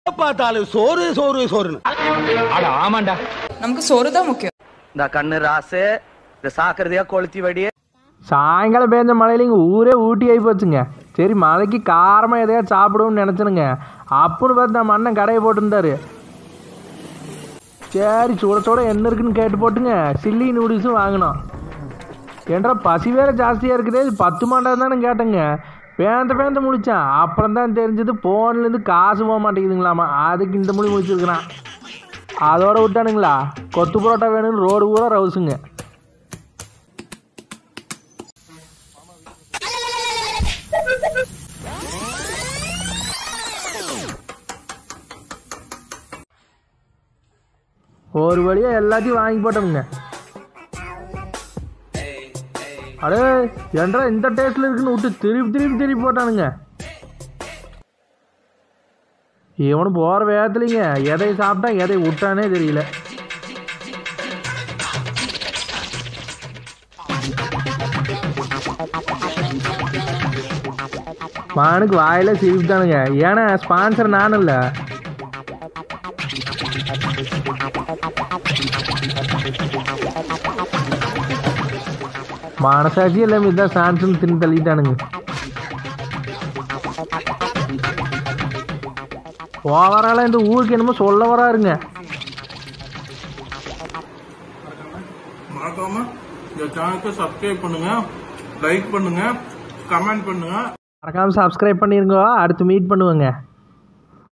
பார்த்தாலும் சோறு சோறு சோறுன்னு அட ஆமாண்டா நமக்கு சோறு தான் முக்கியம் இந்த கண்ணு ராசு இந்த சாக்கிரதையா கொளுத்தி வெடி சாயங்காலம் பேஞ்ச மழையில இங்கே ஊரே ஊட்டி ஆகி போச்சுங்க சரி மழைக்கு காரமாக எதையா சாப்பிடுவோம்னு நினச்சனுங்க அப்புன்னு பார்த்து நம்ம அண்ணன் கடையை போட்டிருந்தாரு சரி சுட சுட என்ன இருக்குன்னு கேட்டு போட்டுங்க சில்லி நூடுல்ஸும் வாங்கினோம் ஏன்றா பசி வேற ஜாஸ்தியாக இருக்குதே இது பத்து மாண்டாம் தானே கேட்டேங்க பேந்த பேந்த முழிச்சான் அப்புறம் தான் தெரிஞ்சது ஃபோன்லேருந்து காசு போக மாட்டேங்குதுங்களாமா அதுக்கு இந்த மொழி முடிச்சிருக்கிறான் அதோட விட்டானுங்களா கொத்து புரோட்டா வேணும்னு ரோடு பூரா ரவுஸுங்க ஒரு வழியாக எல்லாத்தையும் வாங்கி போட்டோமுங்க அடே ஏன்டா இந்த டேஸ்ட்ல இருக்குன்னு விட்டு திருப்பி திருப்பி திருப்பி போட்டானுங்க இவனு போகிற வேகத்துலைங்க எதை சாப்பிட்டா எதை விட்டானே தெரியல மானுக்கு வாயில சிரிப்புதானுங்க ஏன்னா ஸ்பான்சர் நானும் இல்லை மனசாட்சி எல்லாம் இதான் சான்ஸ்னு தின்னு தள்ளிட்டானுங்க ஓவரால இந்த ஊருக்கு என்னமோ சொல்ல வராருங்க மறக்காம இந்த சேனலுக்கு சப்ஸ்கிரைப் பண்ணுங்க லைக் பண்ணுங்க கமெண்ட் பண்ணுங்க மறக்காம சப்ஸ்கிரைப் பண்ணிருங்க அடுத்து மீட் பண்ணுவேங்க